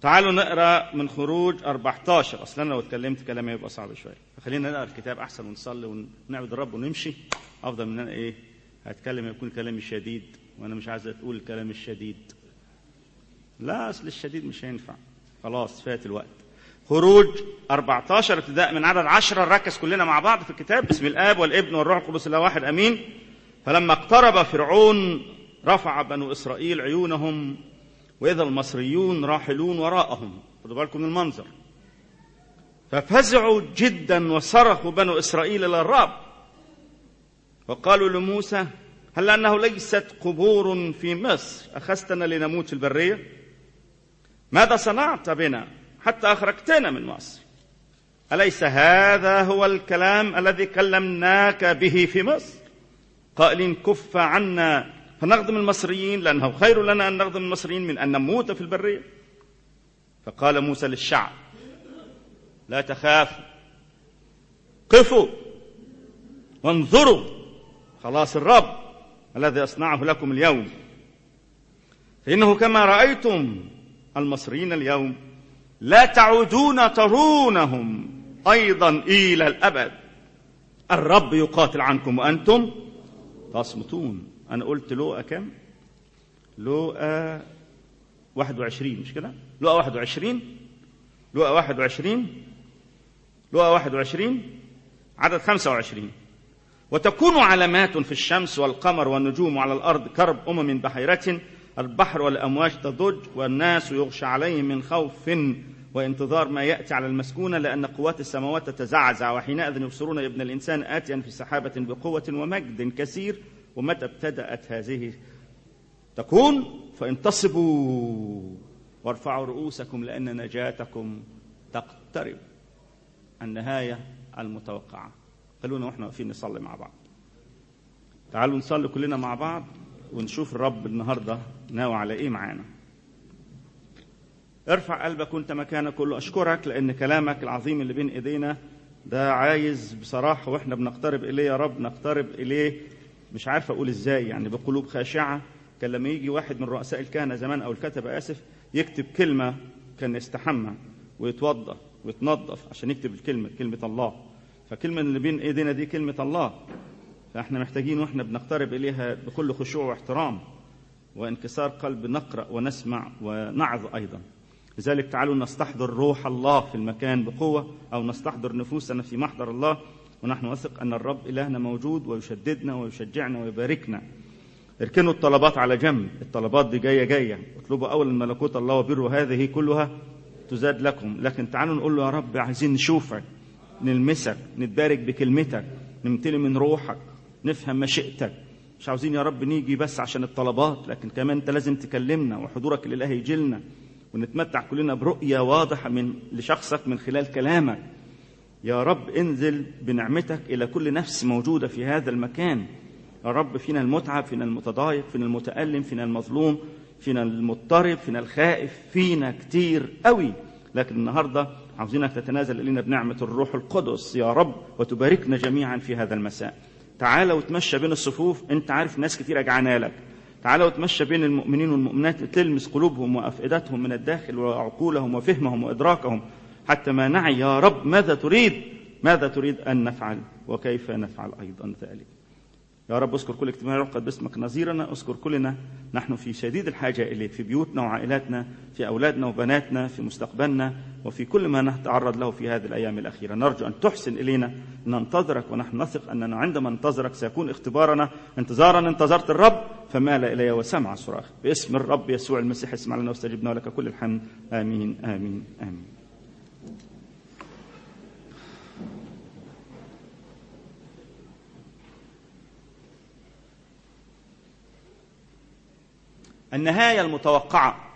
تعالوا نقرا من خروج 14 اصلا انا لو اتكلمت كلامي يبقى صعب شويه فخلينا نقرا الكتاب احسن ونصلي ونعبد الرب ونمشي افضل من انا ايه هتكلم يكون كلامي شديد وانا مش عايز تقول الكلام الشديد لا اصل الشديد مش هينفع خلاص فات الوقت خروج 14 ابتداء من عدد 10 نركز كلنا مع بعض في الكتاب باسم الاب والابن والروح القدس الله واحد امين فلما اقترب فرعون رفع بنو اسرائيل عيونهم واذا المصريون راحلون وراءهم خدوا بالكم من المنظر ففزعوا جدا وصرخوا بنو اسرائيل الى الرب وقالوا لموسى هل انه ليست قبور في مصر اخذتنا لنموت في البريه ماذا صنعت بنا حتى اخرجتنا من مصر اليس هذا هو الكلام الذي كلمناك به في مصر قائلين كف عنا فنخدم المصريين لانه خير لنا ان نخدم المصريين من ان نموت في البريه فقال موسى للشعب لا تخافوا قفوا وانظروا خلاص الرب الذي اصنعه لكم اليوم فانه كما رايتم المصريين اليوم لا تعودون ترونهم ايضا الى الابد الرب يقاتل عنكم وانتم تصمتون انا قلت لوقا كم لوقا 21 مش كده لوقا 21 لوقا 21 لوقا 21 عدد 25 وتكون علامات في الشمس والقمر والنجوم على الارض كرب امم بحيره البحر والامواج تضج والناس يغشى عليهم من خوف وانتظار ما ياتي على المسكونه لان قوات السماوات تتزعزع وحينئذ يبصرون ابن الانسان اتيا في سحابه بقوه ومجد كثير ومتى ابتدات هذه تكون فانتصبوا وارفعوا رؤوسكم لان نجاتكم تقترب النهايه المتوقعه خلونا واحنا واقفين نصلي مع بعض تعالوا نصلي كلنا مع بعض ونشوف الرب النهارده ناوي على ايه معانا ارفع قلبك وانت مكانك كله اشكرك لان كلامك العظيم اللي بين ايدينا ده عايز بصراحه واحنا بنقترب اليه يا رب نقترب اليه مش عارف اقول ازاي يعني بقلوب خاشعه كان لما يجي واحد من رؤساء الكهنه زمان او الكتبه اسف يكتب كلمه كان يستحمى ويتوضا ويتنظف عشان يكتب الكلمه كلمه الله فكلمه اللي بين ايدينا دي كلمه الله فاحنا محتاجين واحنا بنقترب اليها بكل خشوع واحترام وانكسار قلب نقرا ونسمع ونعظ ايضا لذلك تعالوا نستحضر روح الله في المكان بقوه او نستحضر نفوسنا في محضر الله ونحن نثق ان الرب الهنا موجود ويشددنا ويشجعنا ويباركنا اركنوا الطلبات على جنب الطلبات دي جايه جايه اطلبوا اولا ملكوت الله وبره هذه كلها تزاد لكم لكن تعالوا نقول له يا رب عايزين نشوفك نلمسك نتبارك بكلمتك نمتلي من روحك نفهم مشيئتك مش عاوزين يا رب نيجي بس عشان الطلبات لكن كمان انت لازم تكلمنا وحضورك الالهي يجي لنا ونتمتع كلنا برؤيه واضحه من لشخصك من خلال كلامك يا رب انزل بنعمتك الى كل نفس موجوده في هذا المكان يا رب فينا المتعب فينا المتضايق فينا المتالم فينا المظلوم فينا المضطرب فينا الخائف فينا كتير قوي لكن النهارده عاوزينك تتنازل الينا بنعمه الروح القدس يا رب وتباركنا جميعا في هذا المساء تعالى وتمشى بين الصفوف انت عارف ناس كتير جعانه لك تعالى وتمشى بين المؤمنين والمؤمنات تلمس قلوبهم وافئدتهم من الداخل وعقولهم وفهمهم وادراكهم حتى ما نعي يا رب ماذا تريد ماذا تريد ان نفعل وكيف نفعل ايضا ذلك يا رب اذكر كل اجتماع يعقد باسمك نظيرنا اذكر كلنا نحن في شديد الحاجة إليك في بيوتنا وعائلاتنا في أولادنا وبناتنا في مستقبلنا وفي كل ما نتعرض له في هذه الأيام الأخيرة نرجو أن تحسن إلينا ننتظرك ونحن نثق أننا عندما ننتظرك سيكون اختبارنا انتظارا انتظرت الرب فمال إلي وسمع صراخ باسم الرب يسوع المسيح اسمع لنا واستجبنا ولك كل الحمد آمين آمين آمين النهايه المتوقعه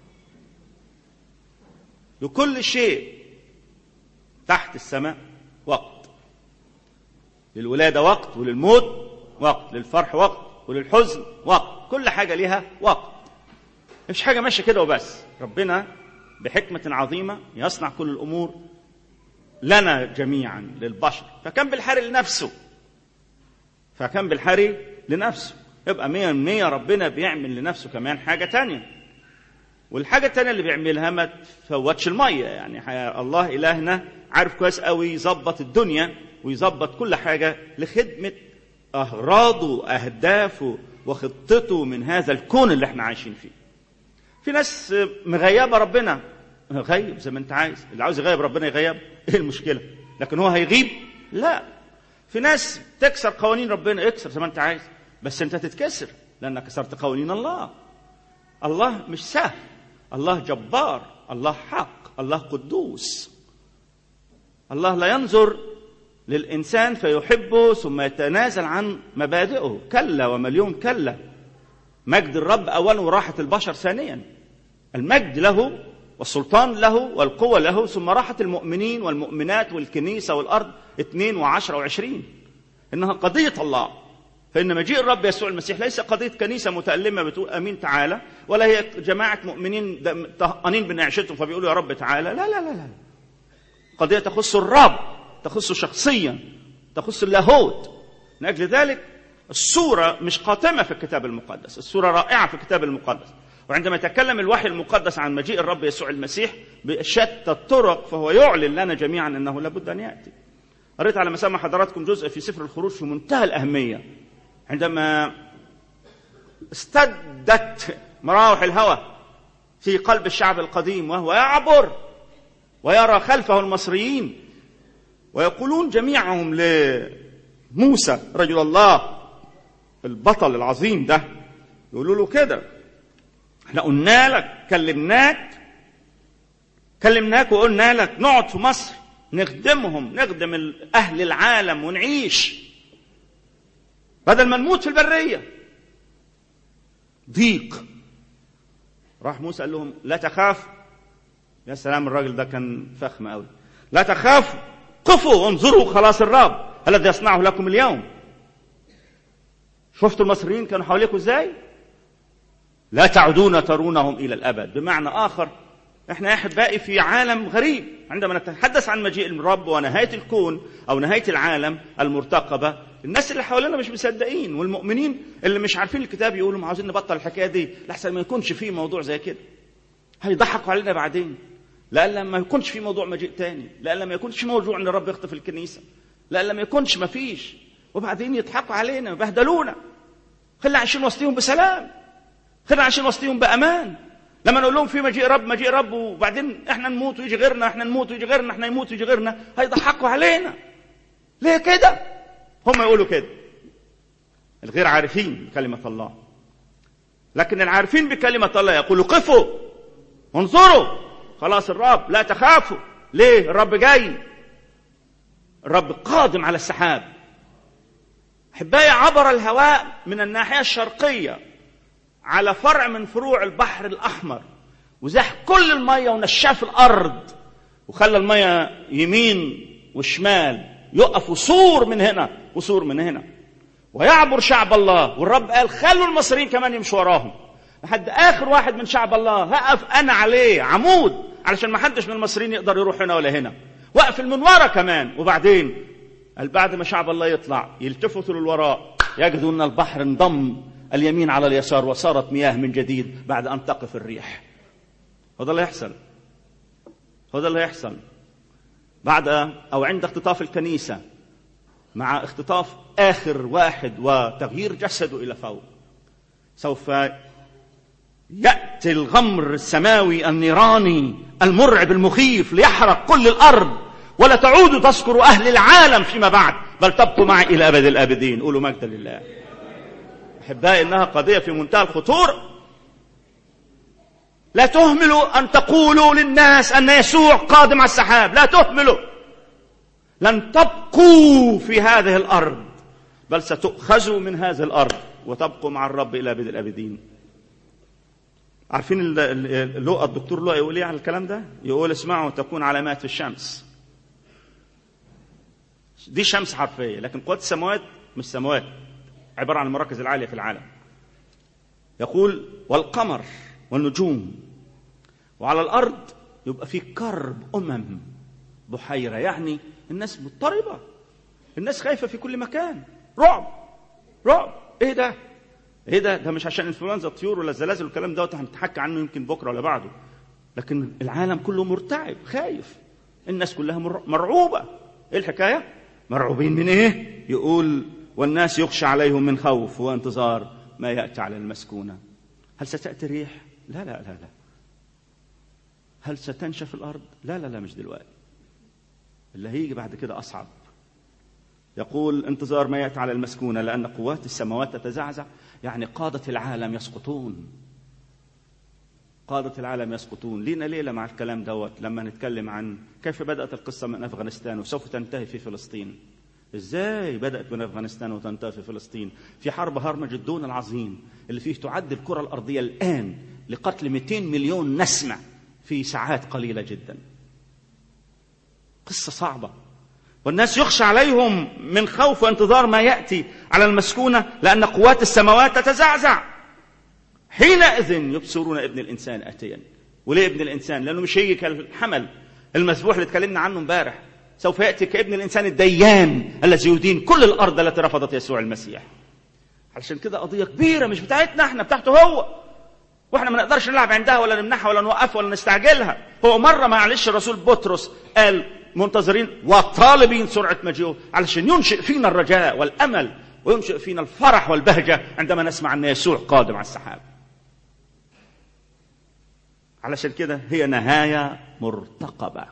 لكل شيء تحت السماء وقت للولاده وقت وللموت وقت للفرح وقت وللحزن وقت كل حاجه ليها وقت مش حاجه ماشيه كده وبس ربنا بحكمه عظيمه يصنع كل الامور لنا جميعا للبشر فكان بالحري لنفسه فكان بالحري لنفسه يبقى مية من مية ربنا بيعمل لنفسه كمان حاجة تانية والحاجة التانية اللي بيعملها ما تفوتش المية يعني حي- الله إلهنا عارف كويس قوي يظبط الدنيا ويظبط كل حاجة لخدمة أغراضه أهدافه وخطته من هذا الكون اللي احنا عايشين فيه في ناس مغيبة ربنا غيب زي ما انت عايز اللي عاوز يغيب ربنا يغيب ايه المشكلة لكن هو هيغيب لا في ناس تكسر قوانين ربنا اكسر زي ما انت عايز بس انت تتكسر لانك كسرت قوانين الله الله مش سهل الله جبار الله حق الله قدوس الله لا ينظر للإنسان فيحبه ثم يتنازل عن مبادئه كلا ومليون كلا مجد الرب أولا وراحة البشر ثانيا المجد له والسلطان له والقوة له ثم راحة المؤمنين والمؤمنات والكنيسة والأرض اثنين وعشرة وعشرين إنها قضية الله فإن مجيء الرب يسوع المسيح ليس قضية كنيسة متألمة بتقول أمين تعالى ولا هي جماعة مؤمنين دم- طهقانين بنعشتهم فبيقولوا يا رب تعالى لا لا لا لا قضية تخص الرب تخصه شخصيا تخص اللاهوت من أجل ذلك الصورة مش قاتمة في الكتاب المقدس الصورة رائعة في الكتاب المقدس وعندما يتكلم الوحي المقدس عن مجيء الرب يسوع المسيح بشتى الطرق فهو يعلن لنا جميعا أنه لابد أن يأتي قريت على مسامع حضراتكم جزء في سفر الخروج في منتهى الأهمية عندما استدت مراوح الهوى في قلب الشعب القديم وهو يعبر ويرى خلفه المصريين ويقولون جميعهم لموسى رجل الله البطل العظيم ده يقولوا له كده احنا قلنا لك كلمناك كلمناك وقلنا لك نقعد في مصر نخدمهم نخدم ال- اهل العالم ونعيش بدل ما نموت في البريه ضيق راح موسى قال لهم لا تخافوا يا سلام الراجل ده كان فخم قوي لا تخافوا قفوا وانظروا خلاص الرب الذي يصنعه لكم اليوم شفتوا المصريين كانوا حواليكم ازاي لا تعودون ترونهم الى الابد بمعنى اخر احنا يا احبائي في عالم غريب عندما نتحدث عن مجيء الرب ونهايه الكون او نهايه العالم المرتقبه الناس اللي حوالينا مش مصدقين والمؤمنين اللي مش عارفين الكتاب يقولوا ما عاوزين نبطل الحكايه دي لحسن ما يكونش فيه موضوع زي كده هيضحكوا علينا بعدين لألا ما يكونش في موضوع مجيء تاني لألا ما يكونش في موضوع ان الرب يخطف الكنيسه لألا ما يكونش ما فيش وبعدين يضحكوا علينا ويبهدلونا خلينا عايشين وسطيهم بسلام خلينا عايشين وسطيهم بامان لما نقول لهم في مجيء رب مجيء رب وبعدين احنا نموت ويجي غيرنا احنا نموت ويجي غيرنا احنا يموت ويجي غيرنا هيضحكوا علينا ليه كده هم يقولوا كده الغير عارفين بكلمه الله لكن العارفين بكلمه الله يقولوا قفوا انظروا خلاص الرب لا تخافوا ليه الرب جاي الرب قادم على السحاب احبائي عبر الهواء من الناحيه الشرقيه على فرع من فروع البحر الاحمر وزاح كل الميه ونشاف الارض وخلى الميه يمين وشمال يقف وسور من هنا وسور من هنا ويعبر شعب الله والرب قال خلوا المصريين كمان يمشوا وراهم لحد اخر واحد من شعب الله هقف انا عليه عمود علشان ما حدش من المصريين يقدر يروح هنا ولا هنا واقفل من ورا كمان وبعدين قال بعد ما شعب الله يطلع يلتفتوا للوراء يجدوا ان البحر انضم اليمين على اليسار وصارت مياه من جديد بعد ان تقف الريح هو ده اللي يحصل هو ده اللي يحصل بعد او عند اختطاف الكنيسه مع اختطاف اخر واحد وتغيير جسده الى فوق سوف ياتي الغمر السماوي النيراني المرعب المخيف ليحرق كل الارض ولا تعود تذكر اهل العالم فيما بعد بل تبقوا معي الى ابد الابدين قولوا مجدا لله احبائي انها قضيه في منتهى الخطوره لا تهملوا ان تقولوا للناس ان يسوع قادم على السحاب لا تهملوا لن تبقوا في هذه الارض بل ستؤخذوا من هذه الارض وتبقوا مع الرب الى ابد الابدين عارفين اللقى الدكتور لقى يقول ايه على الكلام ده يقول اسمعوا تكون علامات في الشمس دي شمس حرفيه لكن قوات السماوات مش سماوات عباره عن المراكز العاليه في العالم يقول والقمر والنجوم وعلى الارض يبقى في كرب امم بحيره يعني الناس مضطربه الناس خايفه في كل مكان رعب رعب ايه ده ايه ده ده مش عشان انفلونزا الطيور ولا الزلازل والكلام دوت هنتحكى عنه يمكن بكره ولا بعده لكن العالم كله مرتعب خايف الناس كلها مرعوبه ايه الحكايه مرعوبين من ايه يقول والناس يخشى عليهم من خوف وانتظار ما ياتي على المسكونه هل ستاتي ريح لا لا لا لا هل ستنشف الارض لا لا لا مش دلوقتي اللي هيجي بعد كده اصعب يقول انتظار ما ياتي على المسكونه لان قوات السماوات تتزعزع يعني قاده العالم يسقطون قادة العالم يسقطون لينا ليلة مع الكلام دوت لما نتكلم عن كيف بدأت القصة من أفغانستان وسوف تنتهي في فلسطين ازاي بدأت من أفغانستان وتنتهي في فلسطين في حرب هرمجدون العظيم اللي فيه تعد الكرة الأرضية الآن لقتل 200 مليون نسمة في ساعات قليلة جدا قصة صعبة والناس يخشى عليهم من خوف وانتظار ما يأتي على المسكونة لأن قوات السماوات تتزعزع حينئذ يبصرون ابن الإنسان آتيا وليه ابن الإنسان لأنه مش هيجي كالحمل المذبوح اللي اتكلمنا عنه امبارح سوف يأتي كابن الإنسان الديان الذي يدين كل الأرض التي رفضت يسوع المسيح علشان كده قضية كبيرة مش بتاعتنا احنا بتاعته هو واحنا ما نقدرش نلعب عندها ولا نمنعها ولا نوقفها ولا نستعجلها هو مرة معلش الرسول بطرس قال منتظرين وطالبين سرعة مجيئه علشان ينشئ فينا الرجاء والأمل وينشئ فينا الفرح والبهجة عندما نسمع أن يسوع قادم على السحاب علشان كده هي نهاية مرتقبة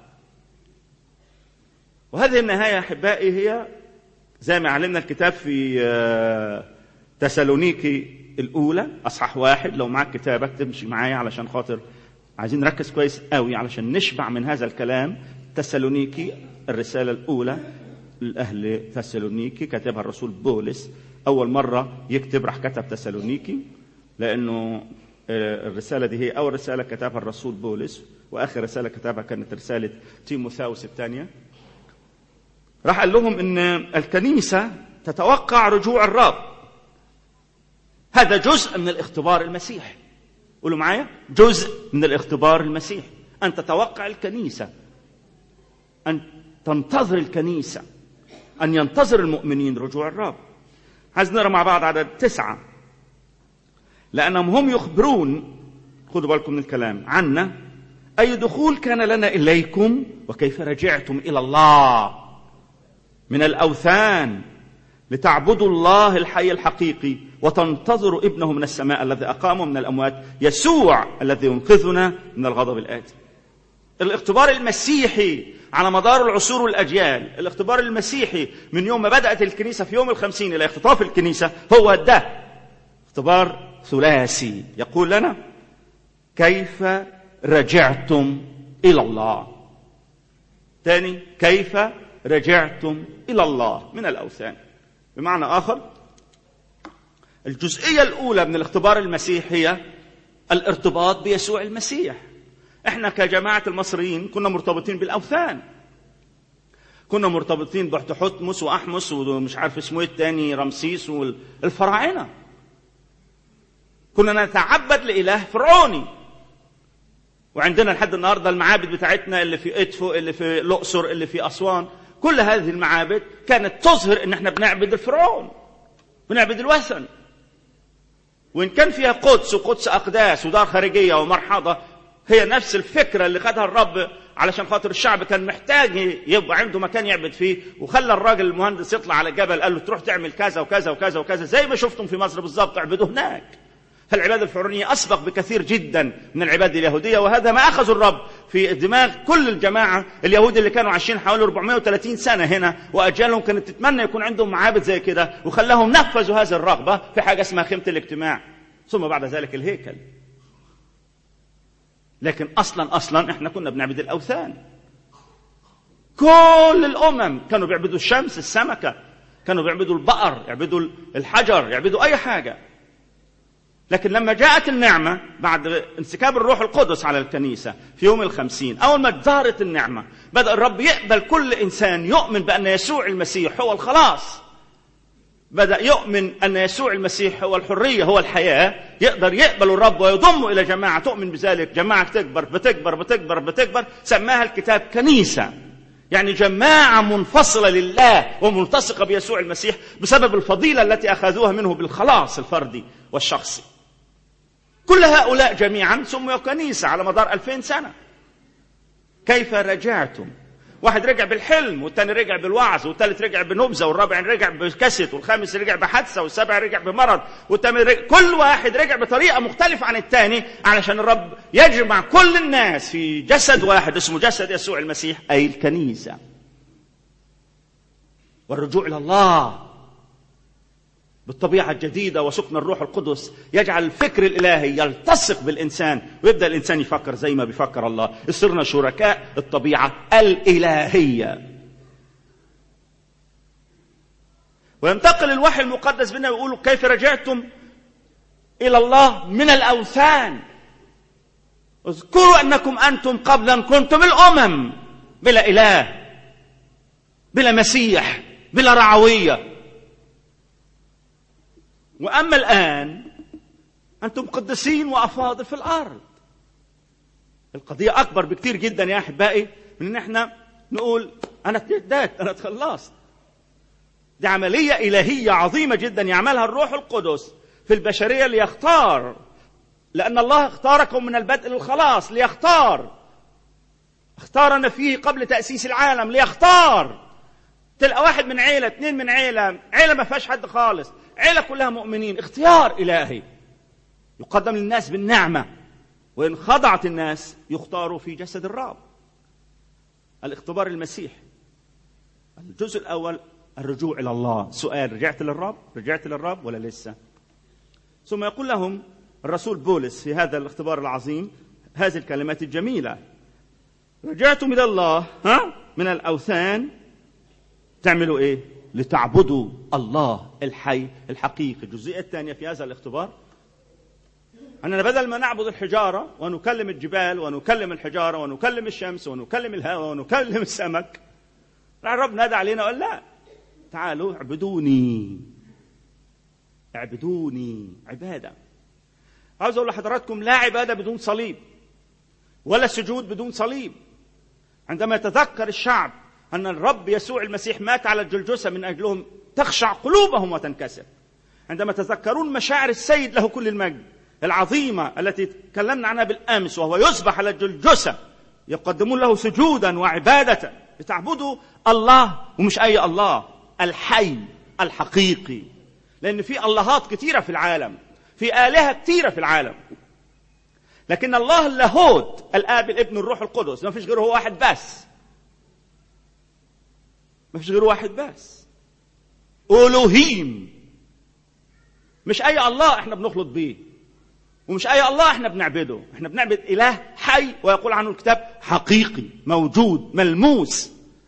وهذه النهاية أحبائي هي زي ما علمنا الكتاب في تسالونيكي الأولى أصحاح واحد لو معاك كتابك تمشي معايا علشان خاطر عايزين نركز كويس قوي علشان نشبع من هذا الكلام تسالونيكي الرسالة الأولى لأهل تسالونيكي كتبها الرسول بولس أول مرة يكتب راح كتب تسالونيكي لأنه الرسالة دي هي أول رسالة كتبها الرسول بولس وآخر رسالة كتبها كانت رسالة تيموثاوس الثانية راح قال لهم إن الكنيسة تتوقع رجوع الرب هذا جزء من الاختبار المسيحي قولوا معايا جزء من الاختبار المسيحي أن تتوقع الكنيسة أن تنتظر الكنيسة أن ينتظر المؤمنين رجوع الرب عايز نقرا مع بعض عدد تسعة لأنهم هم يخبرون خذوا بالكم من الكلام عنا أي دخول كان لنا إليكم وكيف رجعتم إلى الله من الأوثان لتعبدوا الله الحي الحقيقي وتنتظروا ابنه من السماء الذي أقامه من الأموات يسوع الذي ينقذنا من الغضب الآتي الاختبار المسيحي على مدار العصور والأجيال الاختبار المسيحي من يوم ما بدأت الكنيسة في يوم الخمسين إلى اختطاف الكنيسة هو ده اختبار ثلاثي يقول لنا كيف رجعتم إلى الله ثاني كيف رجعتم إلى الله من الأوثان بمعنى آخر الجزئية الأولى من الاختبار المسيحي هي الارتباط بيسوع المسيح احنا كجماعة المصريين كنا مرتبطين بالأوثان كنا مرتبطين بحتحتمس وأحمس ومش عارف اسمه ايه التاني رمسيس والفراعنة كنا نتعبد لإله فرعوني وعندنا لحد النهارده المعابد بتاعتنا اللي في ادفو اللي في الاقصر اللي في اسوان كل هذه المعابد كانت تظهر ان احنا بنعبد الفرعون بنعبد الوثن وان كان فيها قدس وقدس اقداس ودار خارجيه ومرحضه هي نفس الفكره اللي خدها الرب علشان خاطر الشعب كان محتاج يبقى عنده مكان يعبد فيه وخلى الراجل المهندس يطلع على الجبل قال له تروح تعمل كذا وكذا وكذا وكذا زي ما شفتم في مصر بالظبط اعبدوا هناك فالعبادة الفرعونية أسبق بكثير جدا من العبادة اليهودية وهذا ما أخذ الرب في دماغ كل الجماعة اليهود اللي كانوا عايشين حوالي 430 سنة هنا وأجيالهم كانت تتمنى يكون عندهم معابد زي كده وخلاهم نفذوا هذه الرغبة في حاجة اسمها خيمة الاجتماع ثم بعد ذلك الهيكل لكن أصلا أصلا إحنا كنا بنعبد الأوثان كل الأمم كانوا بيعبدوا الشمس السمكة كانوا بيعبدوا البقر يعبدوا الحجر يعبدوا أي حاجة لكن لما جاءت النعمة بعد انسكاب الروح القدس على الكنيسة في يوم الخمسين أول ما دارت النعمة بدأ الرب يقبل كل إنسان يؤمن بأن يسوع المسيح هو الخلاص بدأ يؤمن أن يسوع المسيح هو الحرية هو الحياة يقدر يقبل الرب ويضمه إلى جماعة تؤمن بذلك جماعة تكبر بتكبر بتكبر بتكبر سماها الكتاب كنيسة يعني جماعة منفصلة لله وملتصقة بيسوع المسيح بسبب الفضيلة التي أخذوها منه بالخلاص الفردي والشخصي كل هؤلاء جميعا سموا كنيسة على مدار ألفين سنة كيف رجعتم واحد رجع بالحلم والثاني رجع بالوعظ والثالث رجع بنبذة والرابع رجع بكست والخامس رجع بحادثة والسابع رجع بمرض والثامن رجع كل واحد رجع بطريقة مختلفة عن الثاني علشان الرب يجمع كل الناس في جسد واحد اسمه جسد يسوع المسيح أي الكنيسة والرجوع إلى الله بالطبيعة الجديدة وسكن الروح القدس يجعل الفكر الإلهي يلتصق بالإنسان ويبدأ الإنسان يفكر زي ما بيفكر الله صرنا شركاء الطبيعة الإلهية وينتقل الوحي المقدس بنا ويقول كيف رجعتم إلى الله من الأوثان اذكروا أنكم أنتم قبلا كنتم الأمم بلا إله بلا مسيح بلا رعويه واما الان انتم قدسين وافاضل في الارض القضيه اكبر بكثير جدا يا احبائي من ان احنا نقول انا اتهديت انا اتخلصت دي عمليه الهيه عظيمه جدا يعملها الروح القدس في البشريه ليختار لان الله اختاركم من البدء للخلاص ليختار اختارنا فيه قبل تاسيس العالم ليختار تلقى واحد من عيله اثنين من عيله عيله ما فيهاش حد خالص عيلة كلها مؤمنين اختيار إلهي يقدم للناس بالنعمة وإن خضعت الناس يختاروا في جسد الرب الاختبار المسيح الجزء الأول الرجوع إلى الله سؤال رجعت للرب رجعت للرب ولا لسه ثم يقول لهم الرسول بولس في هذا الاختبار العظيم هذه الكلمات الجميلة رجعتم إلى الله ها من الأوثان تعملوا إيه لتعبدوا الله الحي الحقيقي الجزئية الثانية في هذا الاختبار أننا بدل ما نعبد الحجارة ونكلم الجبال ونكلم الحجارة ونكلم الشمس ونكلم الهواء ونكلم السمك الرب نادى علينا وقال لا تعالوا اعبدوني اعبدوني عبادة عاوز أقول لحضراتكم لا عبادة بدون صليب ولا سجود بدون صليب عندما يتذكر الشعب أن الرب يسوع المسيح مات على الجلجسة من أجلهم تخشع قلوبهم وتنكسر عندما تذكرون مشاعر السيد له كل المجد العظيمة التي تكلمنا عنها بالأمس وهو يذبح على الجلجسة يقدمون له سجودا وعبادة لتعبدوا الله ومش أي الله الحي الحقيقي لأن في اللهات كثيرة في العالم في آلهة كثيرة في العالم لكن الله اللاهوت الآب الابن الروح القدس ما فيش غيره هو واحد بس ما فيش غير واحد بس ألوهيم مش أي الله احنا بنخلط بيه ومش أي الله احنا بنعبده احنا بنعبد إله حي ويقول عنه الكتاب حقيقي موجود ملموس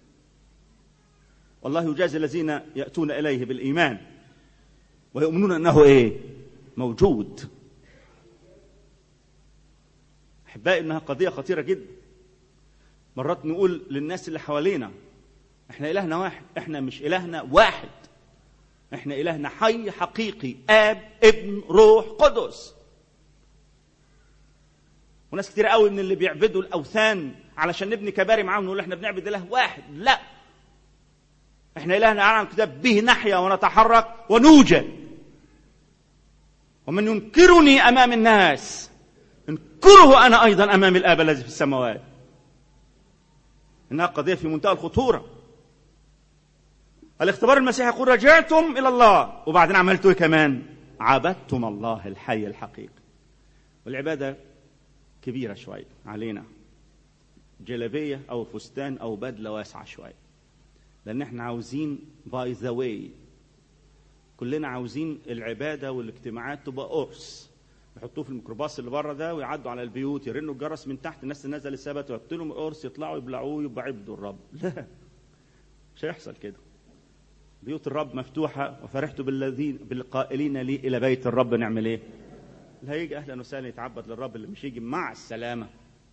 والله يجازي الذين يأتون إليه بالإيمان ويؤمنون أنه إيه موجود أحبائي إنها قضية خطيرة جدا مرات نقول للناس اللي حوالينا احنا إلهنا واحد احنا مش إلهنا واحد احنا إلهنا حي حقيقي آب ابن روح قدس وناس كتير قوي من اللي بيعبدوا الأوثان علشان نبني كباري معاهم نقول احنا بنعبد إله واحد لا احنا إلهنا أعلن كتاب به نحيا ونتحرك ونوجد ومن ينكرني أمام الناس انكره أنا أيضا أمام الآب الذي في السماوات إنها قضية في منتهى الخطورة الاختبار المسيحي يقول رجعتم الى الله وبعدين عملتوا ايه كمان عبدتم الله الحي الحقيقي والعباده كبيره شويه علينا جلبيه او فستان او بدله واسعه شويه لان احنا عاوزين باي ذا واي كلنا عاوزين العباده والاجتماعات تبقى قرص يحطوه في الميكروباص اللي بره ده ويعدوا على البيوت يرنوا الجرس من تحت الناس نزل السبت ويحطوا لهم قرص يطلعوا يبلعوه يبقى عبدوا الرب لا مش هيحصل كده بيوت الرب مفتوحة وفرحت بالذين بالقائلين لي إلى بيت الرب نعمل إيه؟ اللي هيجي أهلا وسهلا يتعبد للرب اللي مش يجي مع السلامة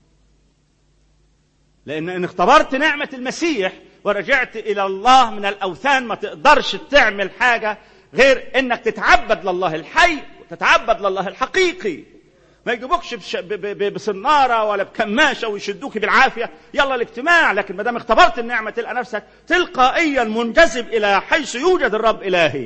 لأن إن اختبرت نعمة المسيح ورجعت إلى الله من الأوثان ما تقدرش تعمل حاجة غير إنك تتعبد لله الحي وتتعبد لله الحقيقي ما يجيبوكش بش... ب... ب... بصناره ولا بكماشه ويشدوك بالعافيه يلا الاجتماع لكن ما دام اختبرت النعمه تلقى نفسك تلقائيا منجذب الى حيث يوجد الرب الهي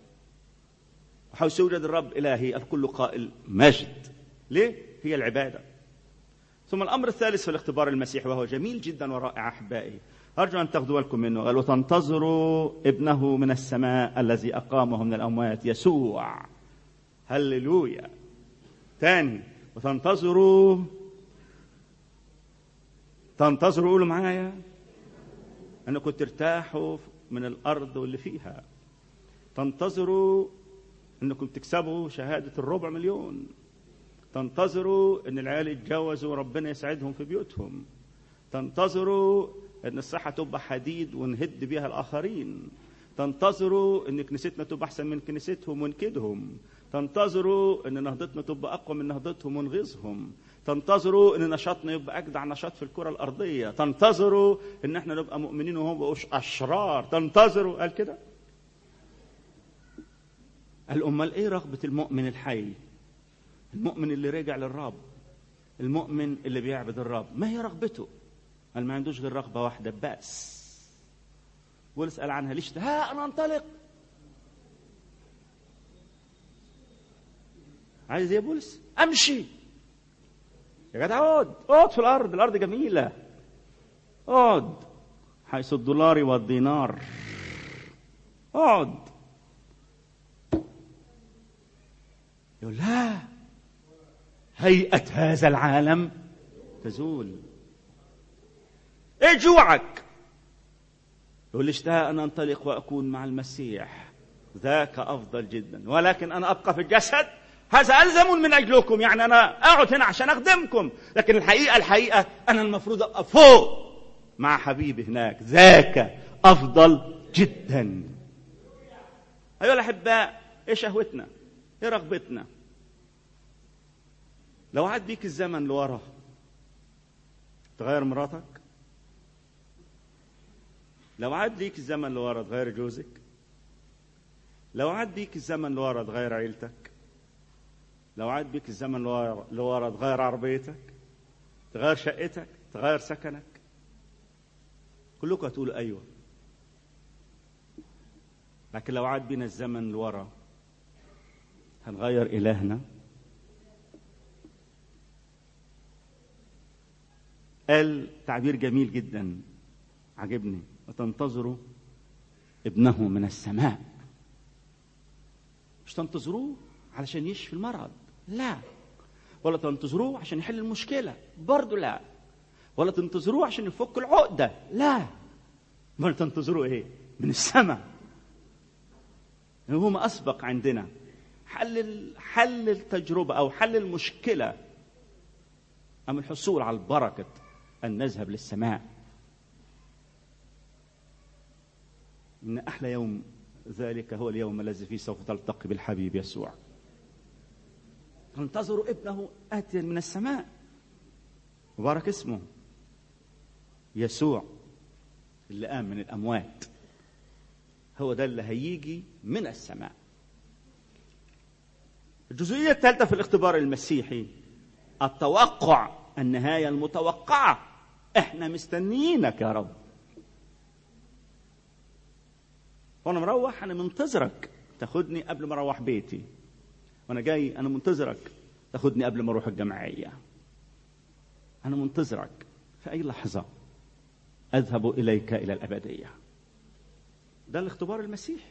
حيث يوجد الرب الهي الكل قائل مجد ليه هي العباده ثم الامر الثالث في الاختبار المسيحي وهو جميل جدا ورائع احبائي ارجو ان تاخذوا بالكم منه قال وتنتظروا ابنه من السماء الذي اقامه من الاموات يسوع هللويا تاني وتنتظروا تنتظروا قولوا معايا انكم ترتاحوا من الارض واللي فيها تنتظروا انكم تكسبوا شهاده الربع مليون تنتظروا ان العيال يتجوزوا وربنا يسعدهم في بيوتهم تنتظروا ان الصحه تبقى حديد ونهد بيها الاخرين تنتظروا ان كنيستنا تبقى احسن من كنيستهم ونكدهم تنتظروا ان نهضتنا تبقى اقوى من نهضتهم ونغيظهم تنتظروا ان نشاطنا يبقى اجدع نشاط في الكره الارضيه تنتظروا ان احنا نبقى مؤمنين وهم بقوش اشرار تنتظروا قال كده قال امال ايه رغبه المؤمن الحي المؤمن اللي رجع للرب المؤمن اللي بيعبد الرب ما هي رغبته قال ما عندوش غير رغبه واحده بس ويسال عنها ليش ها انا انطلق عايز ايه يا بولس امشي يا جدع اقعد اقعد في الارض الارض جميله اقعد حيث الدولار والدينار اقعد يقول لا هيئة هذا العالم تزول ايه جوعك يقول اشتهى ان انطلق واكون مع المسيح ذاك افضل جدا ولكن انا ابقى في الجسد هذا الزم من اجلكم يعني انا اقعد هنا عشان اخدمكم لكن الحقيقه الحقيقه انا المفروض ابقى فوق مع حبيبي هناك ذاك افضل جدا ايها الاحباء ايه شهوتنا ايه رغبتنا لو عاد بيك الزمن لورا تغير مراتك لو عاد بيك الزمن لورا تغير جوزك لو عاد بيك الزمن لورا تغير عيلتك لو عاد بيك الزمن لورا لورا تغير عربيتك تغير شقتك تغير سكنك كلكم هتقولوا ايوه لكن لو عاد بينا الزمن لورا هنغير الهنا قال تعبير جميل جدا عجبني وتنتظروا ابنه من السماء مش تنتظروه علشان يشفي المرض لا ولا تنتظروه عشان يحل المشكله برضه لا ولا تنتظروه عشان يفك العقده لا بل تنتظروه ايه من السماء هو ما اسبق عندنا حل حل التجربه او حل المشكله ام الحصول على البركه أن نذهب للسماء إن أحلى يوم ذلك هو اليوم الذي فيه سوف تلتقي بالحبيب يسوع تنتظر ابنه آتيا من السماء مبارك اسمه يسوع اللي قام من الأموات هو ده اللي هيجي من السماء الجزئية الثالثة في الاختبار المسيحي التوقع النهاية المتوقعة احنا مستنيينك يا رب وانا مروح انا منتظرك تاخدني قبل ما اروح بيتي وانا جاي انا منتظرك تاخدني قبل ما اروح الجمعيه انا منتظرك في اي لحظه اذهب اليك الى الابديه ده الاختبار المسيحي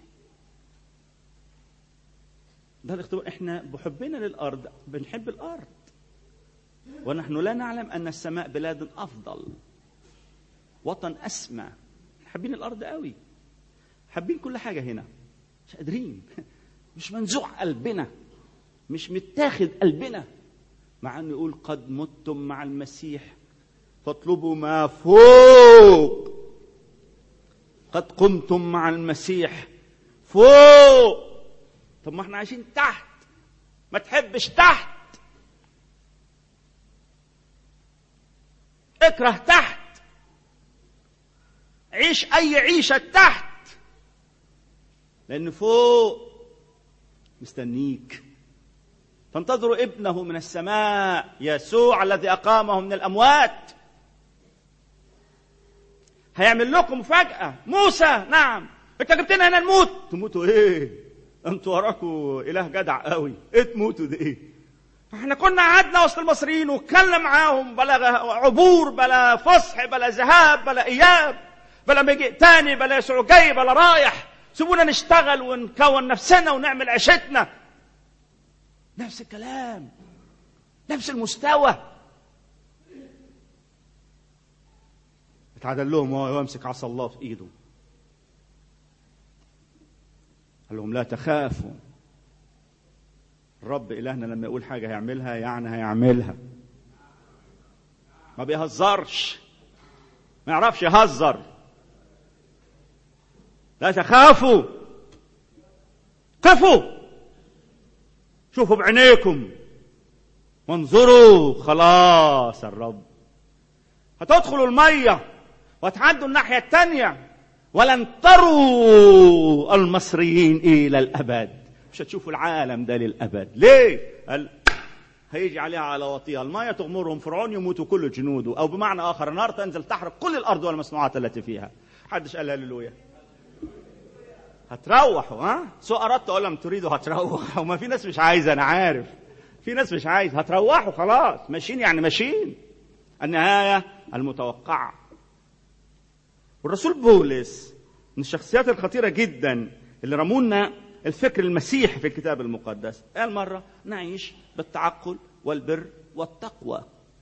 ده الاختبار احنا بحبنا للارض بنحب الارض ونحن لا نعلم ان السماء بلاد افضل وطن اسمى حابين الارض قوي حابين كل حاجه هنا مش قادرين مش منزوع قلبنا مش متاخد قلبنا مع انه يقول قد متم مع المسيح فاطلبوا ما فوق قد قمتم مع المسيح فوق طب ما احنا عايشين تحت ما تحبش تحت اكره تحت عيش اي عيشه تحت لان فوق مستنيك فانتظروا ابنه من السماء يسوع الذي اقامه من الاموات هيعمل لكم مفاجاه موسى نعم انت جبتنا هنا نموت تموتوا ايه انتوا وراكوا اله جدع قوي ايه تموتوا ده ايه احنا كنا قعدنا وسط المصريين واتكلم معاهم بلا عبور بلا فصح بلا ذهاب بلا اياب بلا مجيء تاني بلا يسوع جاي بلا رايح سيبونا نشتغل ونكون نفسنا ونعمل عيشتنا نفس الكلام نفس المستوى اتعدل لهم وهو يمسك عصا الله في ايده قال لهم لا تخافوا الرب إلهنا لما يقول حاجة هيعملها يعني هيعملها ما بيهزرش ما يعرفش يهزر لا تخافوا قفوا شوفوا بعينيكم وانظروا خلاص الرب هتدخلوا المية وتعدوا الناحية التانية ولن تروا المصريين إلى الأبد مش هتشوفوا العالم ده للأبد ليه؟ قال هيجي عليها على وطيها الماء تغمرهم فرعون يموت كل جنوده أو بمعنى آخر النار تنزل تحرق كل الأرض والمصنوعات التي فيها حدش قال هللويا هتروحوا ها سوء أردت أو لم تريدوا هتروحوا وما في ناس مش عايزة أنا عارف في ناس مش عايز هتروحوا خلاص ماشيين يعني ماشيين النهاية المتوقعة والرسول بولس من الشخصيات الخطيرة جدا اللي رمونا الفكر المسيحي في الكتاب المقدس قال مرة نعيش بالتعقل والبر والتقوى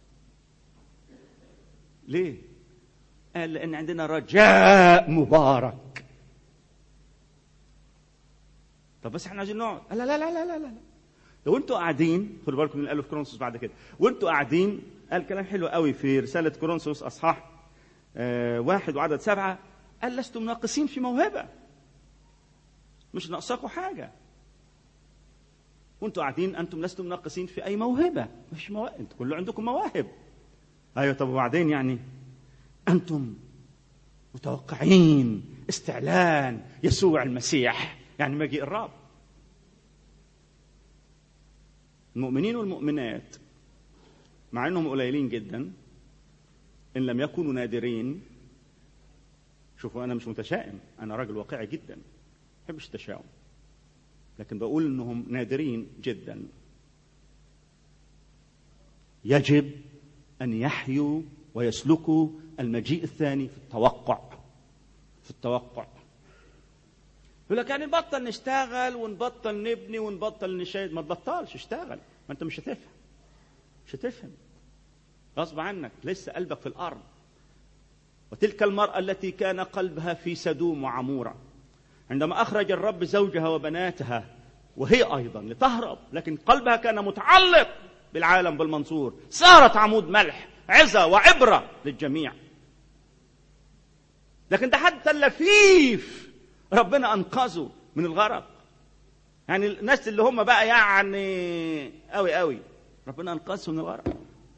ليه؟ قال لأن عندنا رجاء مبارك طب بس احنا عايزين نقعد لا لا لا لا لا لا لو انتوا قاعدين خدوا بالكم من اللي قاله في كورنثوس بعد كده وانتوا قاعدين قال كلام حلو قوي في رسالة كورنثوس أصحاح آه واحد وعدد سبعة قال لستم ناقصين في موهبة مش ناقصاكم حاجة وانتوا قاعدين انتم لستم ناقصين في اي موهبة مش مواهب انتوا كله عندكم مواهب ايوه طب وبعدين يعني انتم متوقعين استعلان يسوع المسيح يعني مجيء الرب المؤمنين والمؤمنات مع انهم قليلين جدا ان لم يكونوا نادرين شوفوا انا مش متشائم انا راجل واقعي جدا بحبش التشاؤم لكن بقول انهم نادرين جدا يجب ان يحيوا ويسلكوا المجيء الثاني في التوقع في التوقع يقول لك يعني نبطل نشتغل ونبطل نبني ونبطل نشاهد ما تبطلش اشتغل ما انت مش هتفهم مش هتفهم غصب عنك لسه قلبك في الارض وتلك المراه التي كان قلبها في سدوم وعموره عندما أخرج الرب زوجها وبناتها وهي أيضا لتهرب لكن قلبها كان متعلق بالعالم بالمنصور صارت عمود ملح عظة وعبرة للجميع لكن ده حتى اللفيف ربنا أنقذه من الغرق يعني الناس اللي هم بقى يعني قوي قوي ربنا أنقذه من الغرق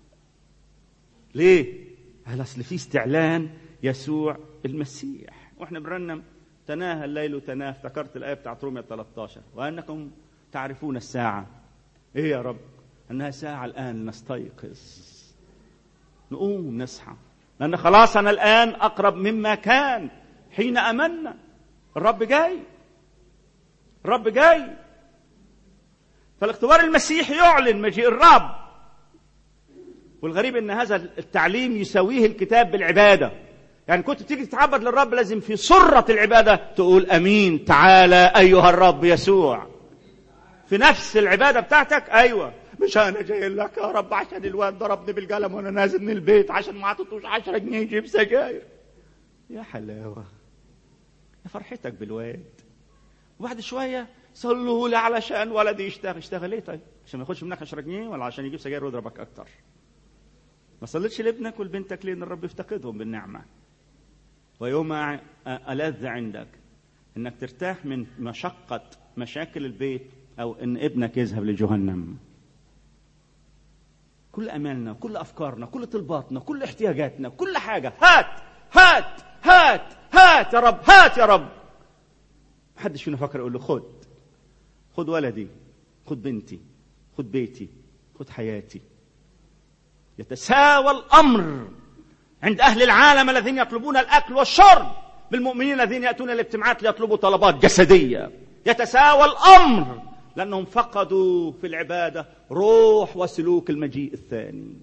ليه؟ قال أصل في استعلان يسوع المسيح واحنا بنرنم تناهى الليل تناهى افتكرت الآية بتاعت رومية 13 وأنكم تعرفون الساعة إيه يا رب أنها ساعة الآن نستيقظ نقوم نصحى لأن خلاص أنا الآن أقرب مما كان حين أمنا الرب جاي الرب جاي فالاختبار المسيحي يعلن مجيء الرب والغريب ان هذا التعليم يساويه الكتاب بالعباده يعني كنت تيجي تتعبد للرب لازم في سرة العبادة تقول أمين تعالى أيها الرب يسوع في نفس العبادة بتاعتك أيوة مش أنا جاي لك يا رب عشان الواد ضربني بالقلم وأنا نازل من البيت عشان ما عطيتوش 10 جنيه يجيب سجاير يا حلاوة يا فرحتك بالواد وبعد شوية صلوا لي علشان ولدي يشتغل يشتغل ليه طيب عشان ما ياخدش منك 10 جنيه ولا عشان يجيب سجاير ويضربك أكتر ما صليتش لابنك ولبنتك ليه ان الرب يفتقدهم بالنعمه ويوم ألذ عندك انك ترتاح من مشقة مشاكل البيت او ان ابنك يذهب لجهنم كل امالنا كل افكارنا كل طلباتنا كل احتياجاتنا كل حاجة هات هات هات هات يا رب هات يا رب محدش فينا فكر يقول له خد خد ولدي خد بنتي خد بيتي خد حياتي يتساوى الامر عند اهل العالم الذين يطلبون الاكل والشرب بالمؤمنين الذين ياتون الاجتماعات ليطلبوا طلبات جسديه يتساوى الامر لانهم فقدوا في العباده روح وسلوك المجيء الثاني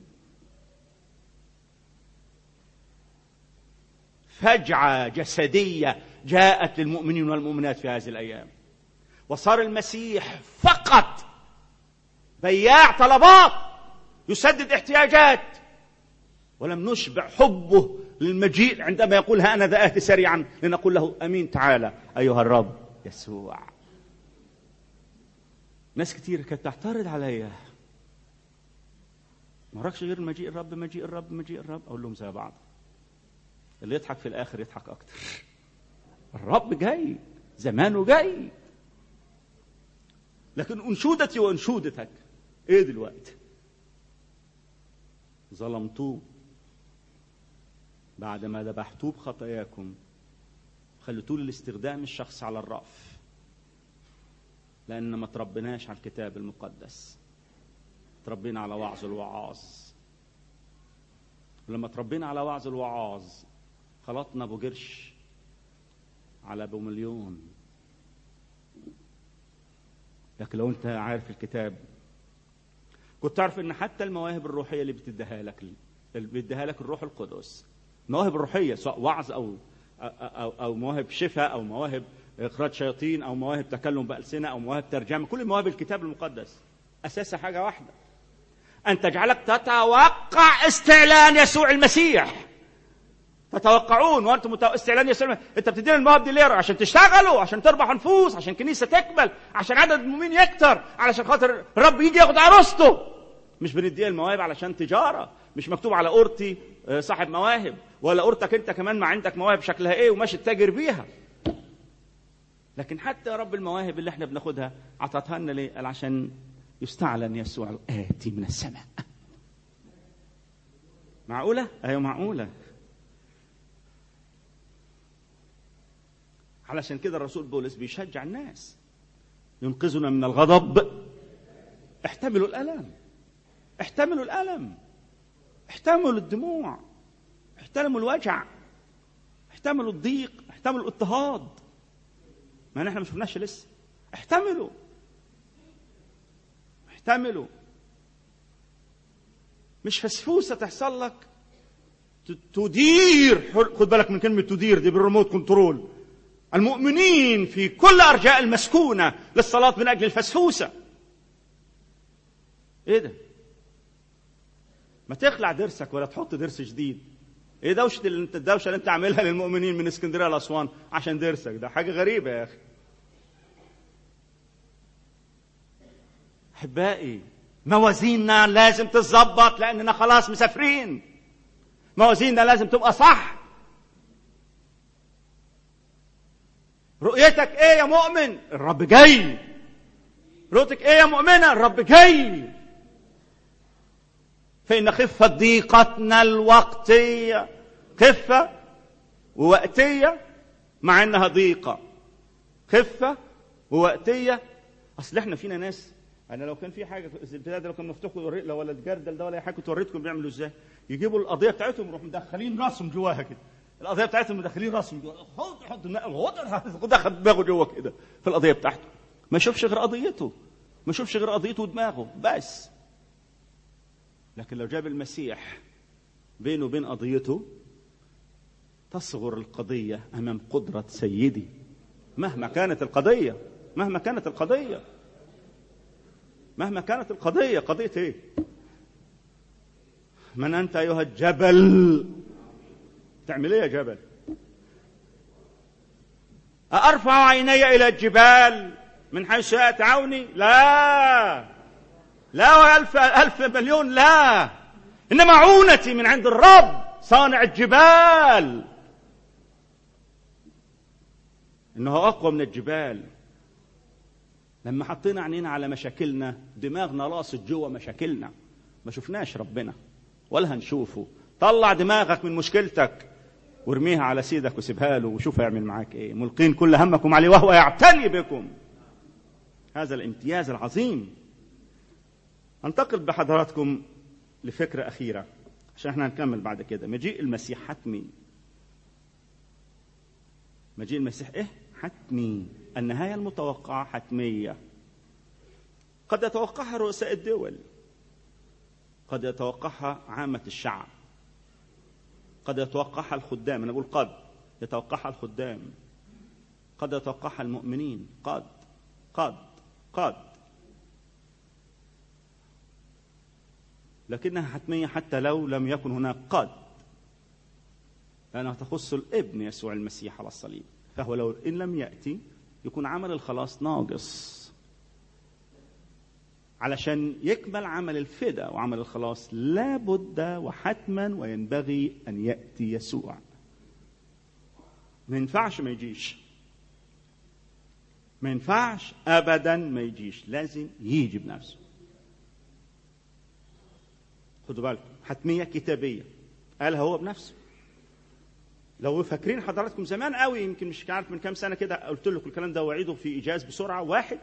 فجعه جسديه جاءت للمؤمنين والمؤمنات في هذه الايام وصار المسيح فقط بياع طلبات يسدد احتياجات ولم نشبع حبه للمجيء عندما يقول ها انا ذا اتي سريعا لنقول له امين تعالى ايها الرب يسوع ناس كتير كانت تعترض عليا ما وراكش غير مجيء الرب مجيء الرب مجيء الرب اقول لهم زي بعض اللي يضحك في الاخر يضحك اكتر الرب جاي زمانه جاي لكن انشودتي وانشودتك ايه دلوقتي ظلمتوه بعدما ذبحتوه بخطاياكم خليتوه للاستخدام الشخص على الرأف لأن ما تربيناش على الكتاب المقدس تربينا على وعظ الوعاظ ولما تربينا على وعظ الوعاظ خلطنا ابو قرش على ابو مليون لكن لو انت عارف الكتاب كنت تعرف ان حتى المواهب الروحيه اللي بتديها لك اللي بيديها لك الروح القدس المواهب الروحيه سواء وعظ او او او مواهب شفاء او مواهب اخراج شياطين او مواهب تكلم بالسنه او مواهب ترجمه كل مواهب الكتاب المقدس اساسها حاجه واحده ان تجعلك تتوقع استعلان يسوع المسيح تتوقعون وانتم متو... استعلان يسوع المسيح. انت بتدينا المواهب دي ليه عشان تشتغلوا عشان تربح نفوس عشان كنيسه تكمل عشان عدد المؤمنين يكتر علشان خاطر الرب يجي ياخد عروسته مش بنديها المواهب علشان تجاره مش مكتوب على قورتي صاحب مواهب ولا قورتك انت كمان ما عندك مواهب شكلها ايه وماشي تتاجر بيها لكن حتى يا رب المواهب اللي احنا بناخدها عطتها لنا ليه؟ قال عشان يستعلن يسوع الآتي من السماء. معقولة؟ أيوة معقولة. علشان كده الرسول بولس بيشجع الناس ينقذنا من الغضب احتملوا الألم احتملوا الألم احتملوا الدموع احتملوا الوجع احتملوا الضيق احتملوا الاضطهاد ما احنا ما شفناش لسه احتملوا احتملوا مش فسفوسه تحصل لك تدير خد بالك من كلمه تدير دي بالريموت كنترول المؤمنين في كل ارجاء المسكونه للصلاه من اجل الفسفوسه ايه ده ما تخلع ضرسك ولا تحط ضرس جديد ايه دوشه اللي انت الدوشه اللي انت عاملها للمؤمنين من اسكندريه لاسوان عشان ضرسك ده حاجه غريبه يا اخي احبائي موازيننا لازم تتظبط لاننا خلاص مسافرين موازيننا لازم تبقى صح رؤيتك ايه يا مؤمن الرب جاي رؤيتك ايه يا مؤمنه الرب جاي فإن خفة ضيقتنا الوقتية خفة ووقتية مع إنها ضيقة خفة ووقتية أصل إحنا فينا ناس أنا لو كان في حاجة البتاع ده لو كان مفتوح لو ولا الجردل ده ولا أي حاجة كنت وريتكم بيعملوا إزاي يجيبوا القضية بتاعتهم يروحوا مدخلين راسهم جواها كده القضية بتاعتهم مدخلين راسهم جواها حط حط دخل دماغه جوه كده في القضية بتاعته ما يشوفش غير قضيته ما يشوفش غير قضيته ودماغه بس لكن لو جاب المسيح بينه وبين قضيته تصغر القضية أمام قدرة سيدي مهما كانت القضية مهما كانت القضية مهما كانت القضية قضية إيه؟ من أنت أيها الجبل تعمل إيه يا جبل أرفع عيني إلى الجبال من حيث يأتي عوني لا لا ألف ألف مليون لا إنما عونتي من عند الرب صانع الجبال إنه أقوى من الجبال لما حطينا عينينا على مشاكلنا دماغنا لاصت جوه مشاكلنا ما شفناش ربنا ولا هنشوفه طلع دماغك من مشكلتك وارميها على سيدك وسيبها له وشوف هيعمل معاك ايه ملقين كل همكم عليه وهو يعتني بكم هذا الامتياز العظيم انتقل بحضراتكم لفكرة أخيرة عشان احنا هنكمل بعد كده مجيء المسيح حتمي مجيء المسيح ايه حتمي النهاية المتوقعة حتمية قد يتوقعها رؤساء الدول قد يتوقعها عامة الشعب قد يتوقعها الخدام أنا بقول قد يتوقعها الخدام قد يتوقعها المؤمنين قد قد قد لكنها حتمية حتى لو لم يكن هناك قد لأنها تخص الابن يسوع المسيح على الصليب فهو لو إن لم يأتي يكون عمل الخلاص ناقص علشان يكمل عمل الفداء وعمل الخلاص لا بد وحتما وينبغي أن يأتي يسوع ما ينفعش ما يجيش ما ينفعش أبدا ما يجيش لازم يجي بنفسه خدوا بالكم حتمية كتابية قالها هو بنفسه لو فاكرين حضراتكم زمان قوي يمكن مش عارف من كام سنه كده قلت لكم الكلام ده واعيده في ايجاز بسرعه واحد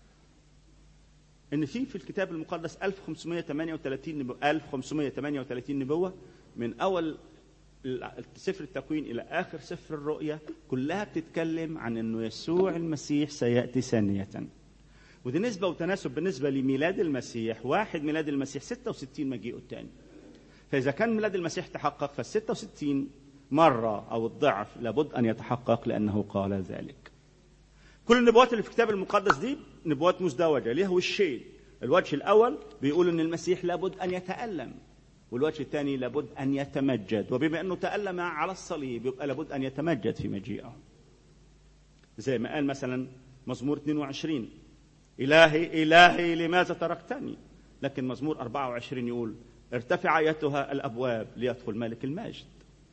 ان في في الكتاب المقدس 1538 نبوة 1538 نبوه من اول سفر التكوين الى اخر سفر الرؤيا كلها بتتكلم عن انه يسوع المسيح سياتي ثانيه ودي نسبه وتناسب بالنسبه لميلاد المسيح واحد ميلاد المسيح 66 مجيئه الثاني فاذا كان ميلاد المسيح تحقق فال 66 مره او الضعف لابد ان يتحقق لانه قال ذلك كل النبوات اللي في الكتاب المقدس دي نبوات مزدوجه ليها وشين الوجه الاول بيقول ان المسيح لابد ان يتالم والوجه الثاني لابد ان يتمجد وبما انه تالم على الصليب يبقى لابد ان يتمجد في مجيئه زي ما قال مثلا مزمور 22 الهي الهي لماذا تركتني لكن مزمور 24 يقول ارتفع ايتها الابواب ليدخل ملك المجد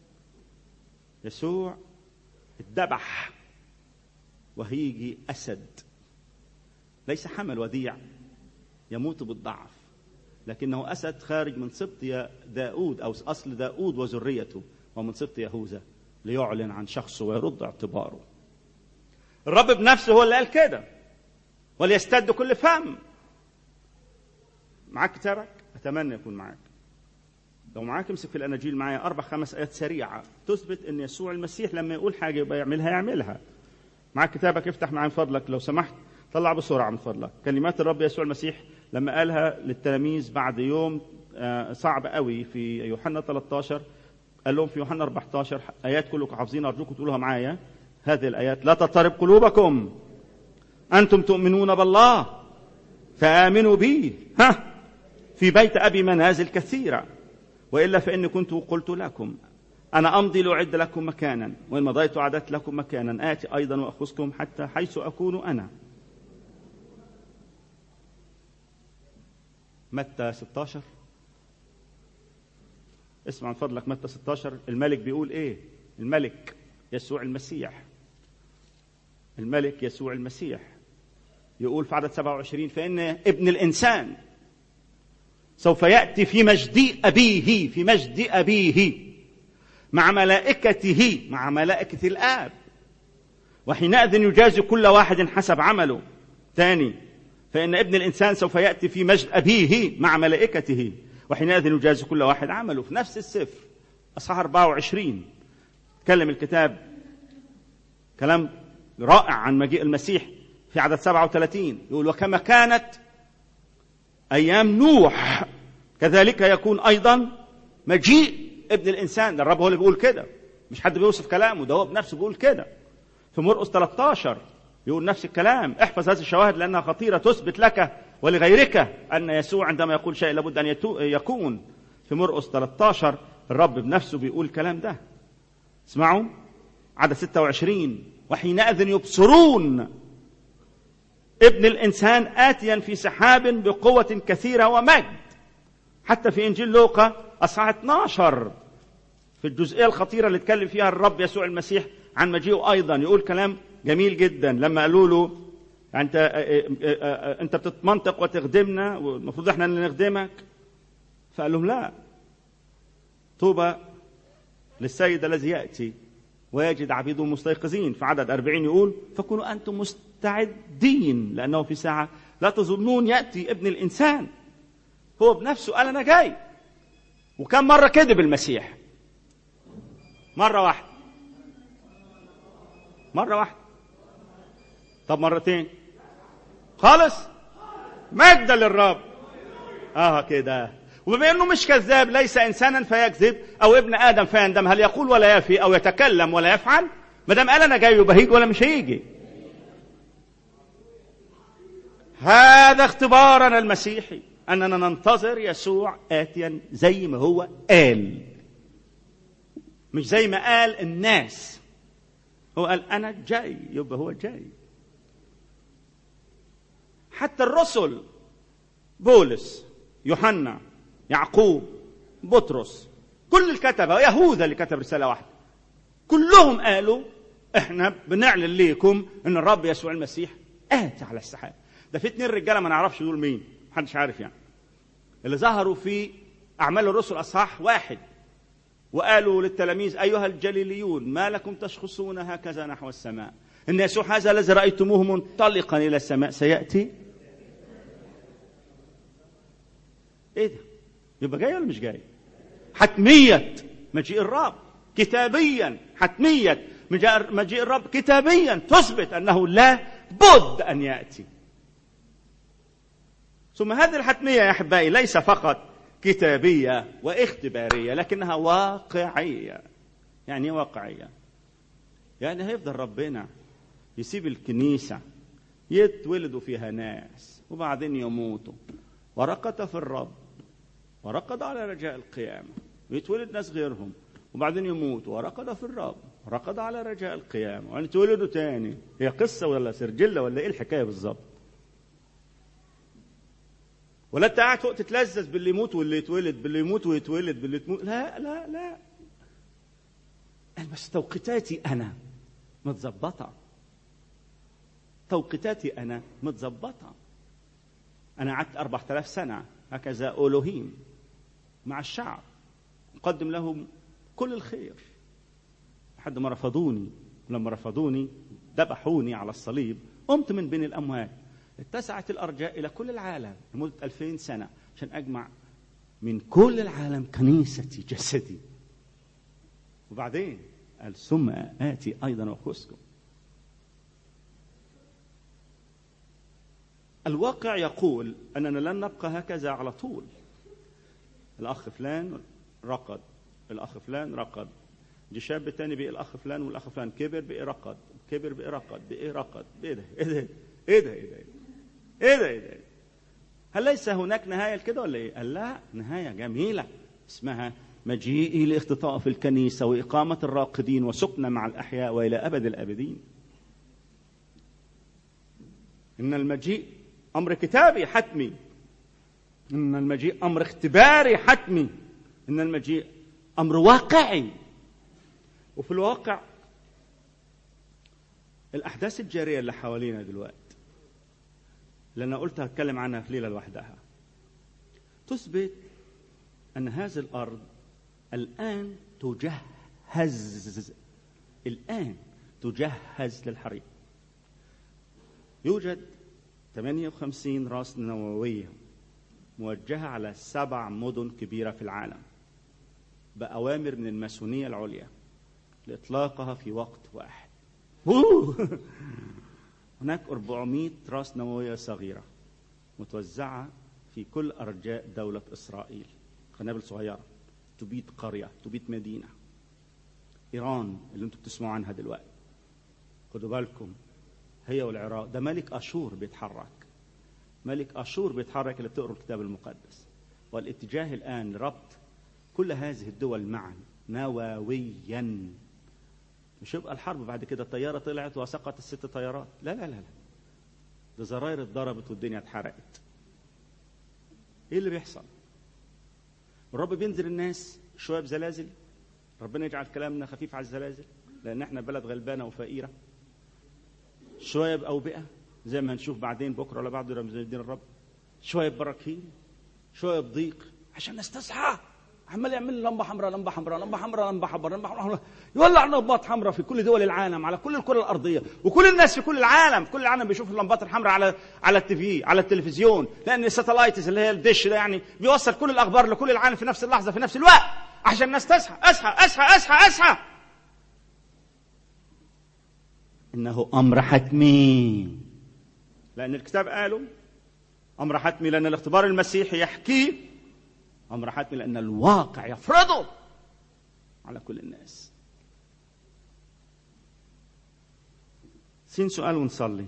يسوع اتذبح وهيجي أسد ليس حمل وديع يموت بالضعف لكنه أسد خارج من سبط داود أو أصل داود وذريته ومن سبط يهوذا ليعلن عن شخصه ويرد اعتباره الرب بنفسه هو اللي قال كده وليستد كل فم معاك كتابك أتمنى يكون معاك لو معاك امسك في الأناجيل معايا أربع خمس آيات سريعة تثبت أن يسوع المسيح لما يقول حاجة يبقى يعملها يعملها معاك كتابك افتح معايا من فضلك لو سمحت طلع بسرعة من فضلك كلمات الرب يسوع المسيح لما قالها للتلاميذ بعد يوم صعب قوي في يوحنا 13 قال لهم في يوحنا 14 آيات كلكم حافظين أرجوكم تقولوها معايا هذه الآيات لا تضطرب قلوبكم أنتم تؤمنون بالله فآمنوا بي ها في بيت أبي منازل كثيرة وإلا فإني كنت قلت لكم أنا أمضي لأعد لكم مكانا وإن مضيت أعددت لكم مكانا آتي أيضا وأخذكم حتى حيث أكون أنا متى 16 اسمع من فضلك متى 16 الملك بيقول ايه الملك يسوع المسيح الملك يسوع المسيح يقول في عدد 27 فإن ابن الإنسان سوف يأتي في مجد أبيه في مجد أبيه مع ملائكته مع ملائكة الآب وحينئذ يجازي كل واحد حسب عمله ثاني فإن ابن الإنسان سوف يأتي في مجد أبيه مع ملائكته وحينئذ يجازي كل واحد عمله في نفس السفر أصحاح 24 تكلم الكتاب كلام رائع عن مجيء المسيح في عدد 37 يقول وكما كانت أيام نوح كذلك يكون أيضا مجيء ابن الإنسان ده الرب هو اللي بيقول كده مش حد بيوصف كلامه ده هو بنفسه بيقول كده في مرقس 13 يقول نفس الكلام احفظ هذه الشواهد لأنها خطيرة تثبت لك ولغيرك أن يسوع عندما يقول شيء لابد أن يكون في مرقس 13 الرب بنفسه بيقول الكلام ده اسمعوا عدد 26 وحينئذ يبصرون ابن الإنسان آتيا في سحاب بقوة كثيرة ومجد حتى في إنجيل لوقا أصحاح 12 في الجزئية الخطيرة اللي اتكلم فيها الرب يسوع المسيح عن مجيئه أيضا يقول كلام جميل جدا لما قالوا له انت انت بتتمنطق وتخدمنا والمفروض احنا اللي نخدمك فقال لهم لا طوبى للسيد الذي ياتي ويجد عبيده مستيقظين في عدد أربعين يقول فكونوا أنتم مستعدين لأنه في ساعة لا تظنون يأتي ابن الإنسان هو بنفسه قال انا جاي وكم مره كذب المسيح مره واحده مره واحده طب مرتين خالص مجد للرب اه كده وبما انه مش كذاب ليس انسانا فيكذب او ابن ادم فيندم هل يقول ولا يفي او يتكلم ولا يفعل ما دام قال انا جاي يبقى هيجي ولا مش هيجي هذا اختبارنا المسيحي اننا ننتظر يسوع اتيا زي ما هو قال مش زي ما قال الناس هو قال انا جاي يبقى هو جاي حتى الرسل بولس يوحنا يعقوب بطرس كل الكتبة يهوذا اللي كتب رسالة واحدة كلهم قالوا احنا بنعلن ليكم ان الرب يسوع المسيح آتي على السحاب ده في اتنين رجاله ما نعرفش دول مين محدش عارف يعني اللي ظهروا في اعمال الرسل اصحاح واحد وقالوا للتلاميذ ايها الجليليون ما لكم تشخصون هكذا نحو السماء ان يسوع هذا الذي رايتموه منطلقا الى السماء سياتي ايه ده يبقى جاي ولا مش جاي حتميه مجيء الرب كتابيا حتميه مجيء الرب كتابيا تثبت انه لا بد ان ياتي ثم هذه الحتميه يا احبائي ليس فقط كتابيه واختباريه لكنها واقعيه يعني ايه واقعيه يعني هيفضل ربنا يسيب الكنيسه يتولدوا فيها ناس وبعدين يموتوا ورقد في الرب ورقد على رجاء القيامه ويتولد ناس غيرهم وبعدين يموتوا ورقد في الرب رقد على رجاء القيامه وبعدين يتولدوا تاني هي قصه ولا سرجله ولا ايه الحكايه بالظبط ولا انت قاعد فوق تتلذذ باللي يموت واللي يتولد باللي يموت ويتولد باللي تموت لا لا لا بس توقيتاتي انا متظبطه توقيتاتي انا متظبطه انا قعدت 4000 سنه هكذا الوهيم مع الشعب اقدم لهم كل الخير لحد ما رفضوني ولما رفضوني ذبحوني على الصليب قمت من بين الاموات اتسعت الارجاء الى كل العالم لمده 2000 سنه عشان اجمع من كل العالم كنيستي جسدي وبعدين قال ثم اتي ايضا واخذكم الواقع يقول اننا لن نبقى هكذا على طول الاخ فلان رقد الاخ فلان رقد جه شاب تاني بقي الاخ فلان والاخ فلان كبر بقي رقد كبر بقي رقد بقي رقد ايه ده ايه ده ايه ده ايه ده ايه ده ايه ده هل ليس هناك نهايه لكده ولا ايه؟ قال لا نهايه جميله اسمها مجيئي لاختطاء في الكنيسه واقامه الراقدين وسكنه مع الاحياء والى ابد الابدين. ان المجيء امر كتابي حتمي. ان المجيء امر اختباري حتمي. ان المجيء امر واقعي. وفي الواقع الاحداث الجاريه اللي حوالينا دلوقتي اللي انا قلت هتكلم عنها في ليله لوحدها تثبت ان هذه الارض الان تجهز الان تجهز للحريق يوجد 58 راس نوويه موجهه على سبع مدن كبيره في العالم باوامر من الماسونيه العليا لاطلاقها في وقت واحد هناك 400 راس نووية صغيرة متوزعة في كل أرجاء دولة إسرائيل قنابل صغيرة تبيد قرية تبيد مدينة إيران اللي أنتم بتسمعوا عنها دلوقتي خدوا بالكم هي والعراق ده ملك أشور بيتحرك ملك أشور بيتحرك اللي بتقروا الكتاب المقدس والاتجاه الآن لربط كل هذه الدول معا نوويا مش يبقى الحرب بعد كده الطياره طلعت وسقط الست طيارات لا لا لا لا ده زراير اتضربت والدنيا اتحرقت ايه اللي بيحصل الرب بينزل الناس شويه بزلازل ربنا يجعل كلامنا خفيف على الزلازل لان احنا بلد غلبانه وفقيره شويه باوبئه زي ما هنشوف بعدين بكره ولا بعده لما دين الرب شويه ببراكين شويه بضيق عشان نستصحى عمال يعمل لمبه حمراء لمبه حمراء لمبه حمراء لمبه حمراء لمبه حمراء يولع لمبات حمراء في كل دول العالم على كل الكره الارضيه وكل الناس في كل العالم كل العالم بيشوف اللمبات الحمراء على على التي في على التلفزيون لان الساتلايتس اللي هي الدش ده يعني بيوصل كل الاخبار لكل العالم في نفس اللحظه في نفس الوقت عشان الناس تصحى اصحى اصحى اصحى اصحى انه امر حتمي لان الكتاب قالوا امر حتمي لان الاختبار المسيحي يحكيه امر حتمي لان الواقع يفرضه على كل الناس سين سؤال ونصلي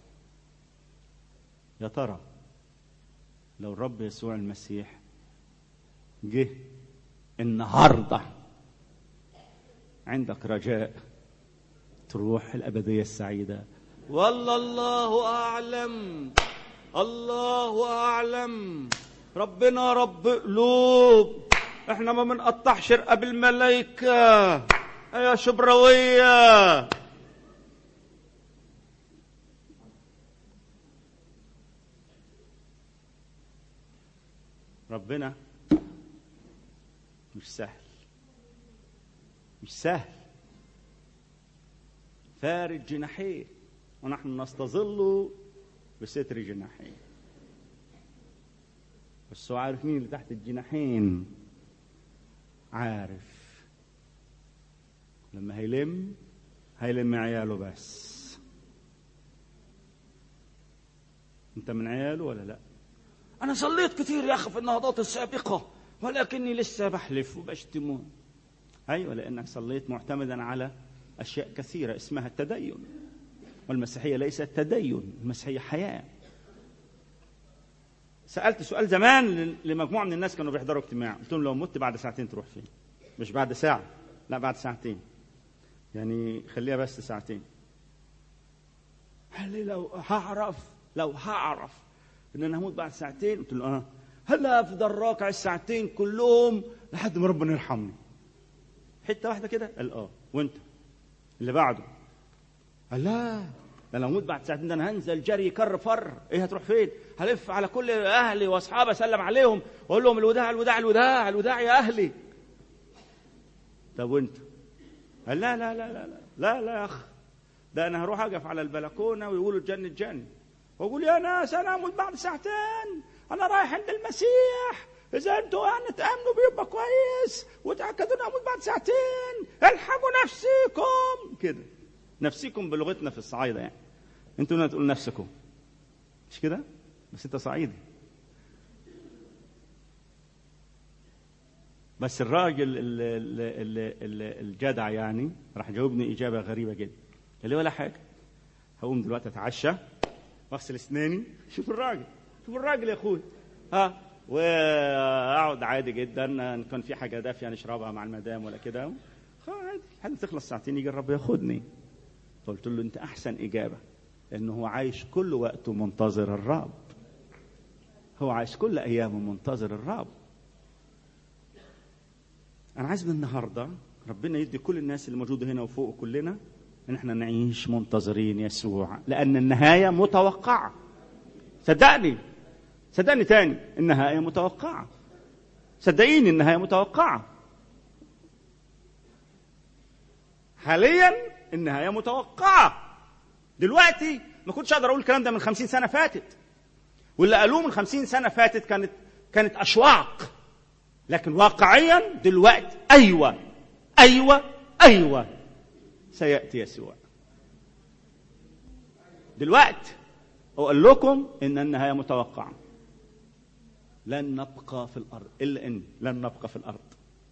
يا ترى لو الرب يسوع المسيح جه النهارده عندك رجاء تروح الابديه السعيده والله الله اعلم الله اعلم ربنا رب قلوب احنا ما بنقطعش رقاب الملائكه يا شبرويه ربنا مش سهل مش سهل فارد جناحيه ونحن نستظل بستر جناحيه بس هو عارف مين اللي تحت الجناحين عارف لما هيلم هيلم عياله بس انت من عياله ولا لا انا صليت كتير يا اخي في النهضات السابقه ولكني لسه بحلف وبشتم ايوه لانك صليت معتمدا على اشياء كثيره اسمها التدين والمسيحيه ليست تدين المسيحيه حياه سالت سؤال زمان لمجموعه من الناس كانوا بيحضروا اجتماع قلت لهم لو مت بعد ساعتين تروح فين مش بعد ساعه لا بعد ساعتين يعني خليها بس ساعتين قال لي لو هعرف لو هعرف ان انا هموت بعد ساعتين قلت له اه هل افضل راكع الساعتين كلهم لحد ما ربنا يرحمني حته واحده كده قال اه وانت اللي بعده قال لا ده لو اموت بعد ساعتين ده انا هنزل جري كر فر ايه هتروح فين هلف على كل اهلي واصحابي اسلم عليهم واقول لهم الوداع الوداع الوداع الوداع يا اهلي طب وانت قال لا لا لا لا لا لا, لا يا اخ ده انا هروح اقف على البلكونه ويقولوا الجنة الجنة واقول يا ناس انا اموت بعد ساعتين انا رايح عند المسيح اذا انتوا يعني تامنوا بيبقى كويس وتاكدوا اني اموت بعد ساعتين الحقوا نفسيكم كده نفسيكم بلغتنا في الصعايده يعني انتوا هنا تقول نفسكم مش كده بس انت صعيدي بس الراجل ال ال ال ال الجدع يعني راح جاوبني اجابه غريبه جدا قال لي ولا حاجه هقوم دلوقتي اتعشى واغسل اسناني شوف الراجل شوف الراجل يا اخوي ها واقعد عادي جدا ان كان في حاجه دافيه نشربها مع المدام ولا كده عادي لحد تخلص ساعتين يجي الرب ياخدني قلت له انت احسن اجابه لانه هو عايش كل وقته منتظر الرب هو عايش كل ايامه منتظر الرب انا عايز من النهارده ربنا يدي كل الناس اللي موجوده هنا وفوق كلنا ان احنا نعيش منتظرين يسوع لان النهايه متوقعه صدقني صدقني تاني النهايه متوقعه صدقيني النهايه متوقعه حاليا النهايه متوقعه دلوقتي ما كنتش اقدر اقول الكلام ده من خمسين سنه فاتت واللي قالوه من خمسين سنه فاتت كانت كانت اشواق لكن واقعيا دلوقتي ايوه ايوه ايوه سياتي يسوع دلوقتي اقول لكم ان النهايه متوقعه لن نبقى في الارض الا ان لن نبقى في الارض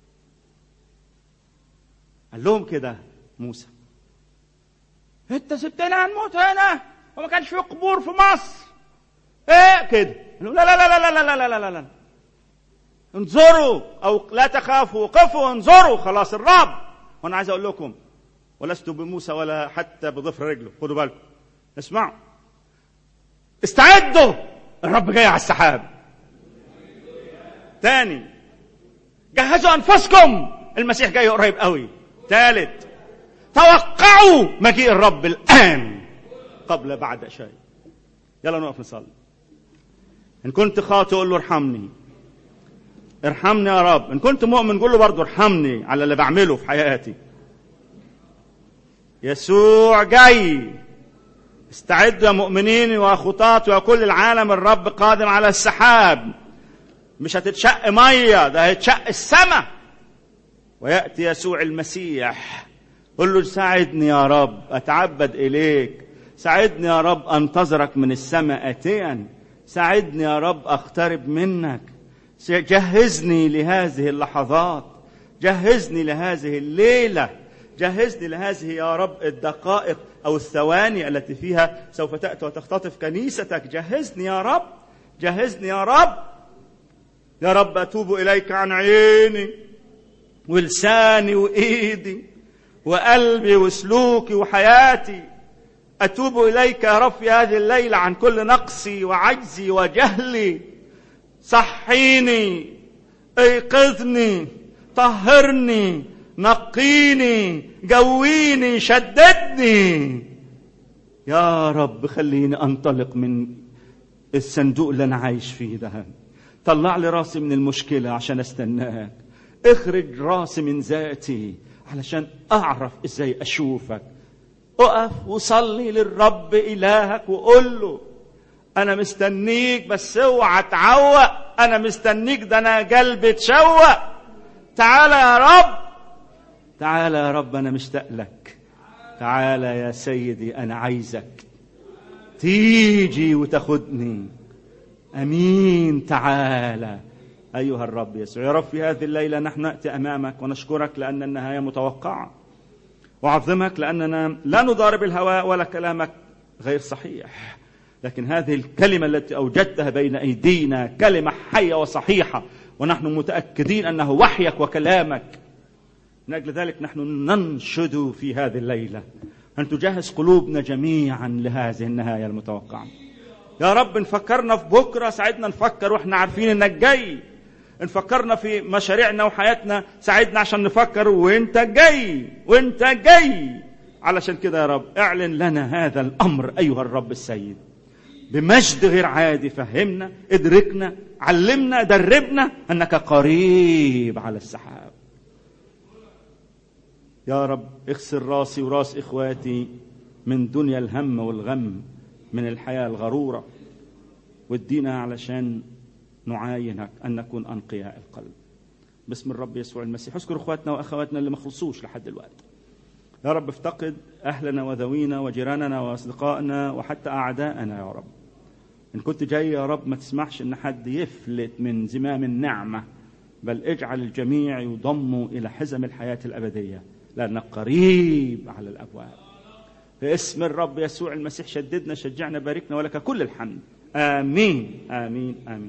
قال لهم كده موسى انت سبتنا هنموت هنا وما كانش في قبور في مصر ايه كده لا لا لا لا لا لا لا لا لا انظروا او لا تخافوا وقفوا انظروا خلاص الرب وانا عايز اقول لكم ولست بموسى ولا حتى بظفر رجله خدوا بالكم اسمعوا استعدوا الرب جاي على السحاب تاني جهزوا انفسكم المسيح جاي قريب قوي ثالث توقعوا مجيء الرب الان قبل بعد شيء يلا نقف نصلي ان كنت خاطئ قول له ارحمني ارحمني يا رب ان كنت مؤمن قول له برضه ارحمني على اللي بعمله في حياتي يسوع جاي استعدوا يا مؤمنين وخطاة وكل العالم الرب قادم على السحاب مش هتتشق ميه ده هيتشق السماء وياتي يسوع المسيح قل له ساعدني يا رب اتعبد اليك ساعدني يا رب انتظرك من السماء اتيا ساعدني يا رب اقترب منك جهزني لهذه اللحظات جهزني لهذه الليله جهزني لهذه يا رب الدقائق او الثواني التي فيها سوف تاتي وتختطف كنيستك جهزني يا رب جهزني يا رب يا رب اتوب اليك عن عيني ولساني وايدي وقلبي وسلوكي وحياتي اتوب اليك يا رب في هذه الليله عن كل نقصي وعجزي وجهلي صحيني ايقظني طهرني نقيني جويني شددني يا رب خليني انطلق من الصندوق اللي انا عايش فيه ده طلع لي راسي من المشكله عشان استناك اخرج راسي من ذاتي علشان اعرف ازاي اشوفك اقف وصلي للرب الهك وقول له انا مستنيك بس اوعى تعوق انا مستنيك ده انا قلبي اتشوق تعالى يا رب تعالى يا رب انا مشتاق لك تعالى يا سيدي انا عايزك تيجي وتاخدني امين تعالى ايها الرب يسوع يا رب في هذه الليله نحن ناتي امامك ونشكرك لان النهايه متوقعه وعظمك لاننا لا نضارب الهواء ولا كلامك غير صحيح لكن هذه الكلمه التي اوجدتها بين ايدينا كلمه حيه وصحيحه ونحن متاكدين انه وحيك وكلامك من اجل ذلك نحن ننشد في هذه الليله ان تجهز قلوبنا جميعا لهذه النهايه المتوقعه يا رب نفكرنا في بكره ساعدنا نفكر واحنا عارفين انك جاي نفكرنا في مشاريعنا وحياتنا ساعدنا عشان نفكر وانت جاي وانت جاي علشان كده يا رب اعلن لنا هذا الامر ايها الرب السيد بمجد غير عادي فهمنا ادركنا علمنا دربنا انك قريب على السحاب يا رب اغسل راسي وراس اخواتي من دنيا الهم والغم من الحياه الغروره وادينا علشان نعاينك ان نكون انقياء القلب باسم الرب يسوع المسيح اذكر اخواتنا واخواتنا اللي ما خلصوش لحد دلوقتي يا رب افتقد اهلنا وذوينا وجيراننا واصدقائنا وحتى اعدائنا يا رب ان كنت جاي يا رب ما تسمحش ان حد يفلت من زمام النعمه بل اجعل الجميع يضموا الى حزم الحياه الابديه لانك قريب على الابواب باسم الرب يسوع المسيح شددنا شجعنا باركنا ولك كل الحمد امين امين امين